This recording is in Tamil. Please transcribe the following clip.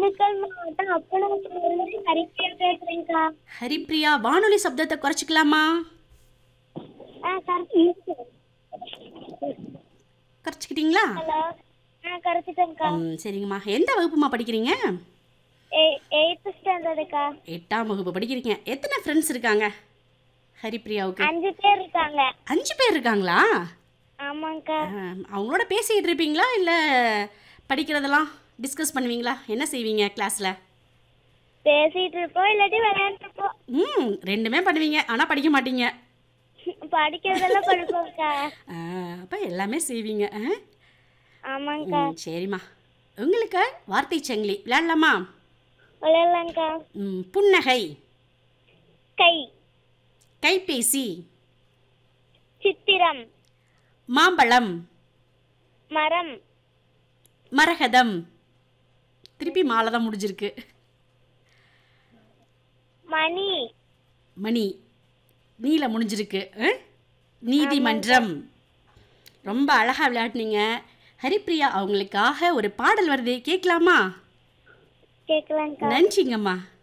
திண்டுக்கல் மாவட்டம் அப்பனூர்லேருந்து ஹரிப்பிரியா பேசுறேங்க்கா ஹரிப்ரியா வானொலி சப்தத்தை குறைச்சிக்கலாமா ஆ சார் குறைச்சிக்கிட்டீங்களா ஹலோ ஆ கரைச்சிட்டேங்க்கா ம் சரிங்கம்மா எந்த வகுப்புமா படிக்கிறீங்க எயித்து ஸ்டாண்டர்டுக்கா எட்டாம் வகுப்பு படிக்கிறீங்க எத்தனை ஃப்ரெண்ட்ஸ் இருக்காங்க ஹரிப்ரியாவுக்கு அஞ்சு பேர் இருக்காங்க அஞ்சு பேர் இருக்காங்களா ஆமாங்க்கா ஆ, அவங்களோட பேசிக்கிட்டு இருப்பீங்களா இல்லை படிக்கிறதெல்லாம் டிஸ்கஸ் பண்ணுவீங்களா என்ன செய்வீங்க கிளாஸில் பேசிட்டு இருப்போம் இல்லாட்டி விளையாண்டுருப்போம் ம் ரெண்டுமே பண்ணுவீங்க ஆனால் படிக்க மாட்டீங்க படிக்கிறதெல்லாம் படிப்போம்க்கா அப்போ எல்லாமே செய்வீங்க ஆ? ஆமாங்க்கா ம், சரிம்மா உங்களுக்கு வார்த்தை சங்கிலி விளையாடலாமா விளையாடலாங்க்கா ம், புன்னகை கை கைபேசி சித்திரம் மாம்பழம் மரம் மரகதம் திருப்பி மாலை தான் முடிஞ்சிருக்கு மணி மணி நீல முடிஞ்சிருக்கு ஆ? நீதிமன்றம் ரொம்ப அழகாக விளையாடுனீங்க ஹரிப்ரியா அவங்களுக்காக ஒரு பாடல் வருது கேட்கலாமா கேட்கலாங்க்கா நன்றிங்கம்மா